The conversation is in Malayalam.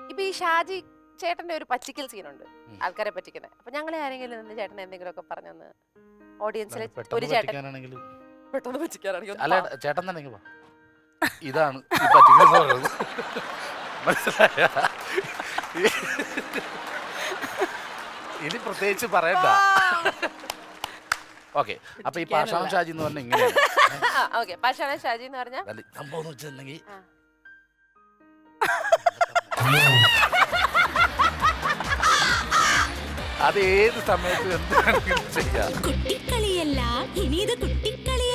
ഇപ്പൊ ഈ ഷാജി ചേട്ടന്റെ ഒരു പറ്റിക്കൽ സീനുണ്ട് ആൾക്കാരെ പറ്റിക്കുന്നത് അപ്പൊ ഞങ്ങളെ ആരെങ്കിലും നിന്ന് ചേട്ടൻ എന്തെങ്കിലും ഒക്കെ പറഞ്ഞൊന്ന് ഓഡിയൻസിലെ ഒരു പെട്ടെന്ന് ചേട്ടൻ പറ്റിക്കാനാണെങ്കിൽ പെട്ടെന്ന് പറ്റിക്കാനാണെങ്കിൽ ഒന്ന് അല്ല പാ- ചേട്ടൻ തന്നെ ഇങ്ങ് വാ. ഇതാണ് ഈ പറ്റിക്കുന്ന പറയുന്നത് മനസ്സിലായ ഇനി പ്രത്യേകിച്ച് പറയണ്ട ഓക്കെ അപ്പൊ ഈ പാഷാണം ഷാജി എന്ന് പറഞ്ഞ ഇങ്ങനെയാണ് ഓക്കെ പാഷാണ ഷാജി എന്ന് പറഞ്ഞാൽ അല്ല, സംഭവം എന്ന് വെച്ചിട്ടുണ്ടെങ്കിൽ ആ. അത് ഏത് സമയത്തും എന്ത് വേണമെങ്കിലും ചെയ്യാം കുട്ടിക്കളിയല്ല ഇനി ഇത് കുട്ടിക്കളി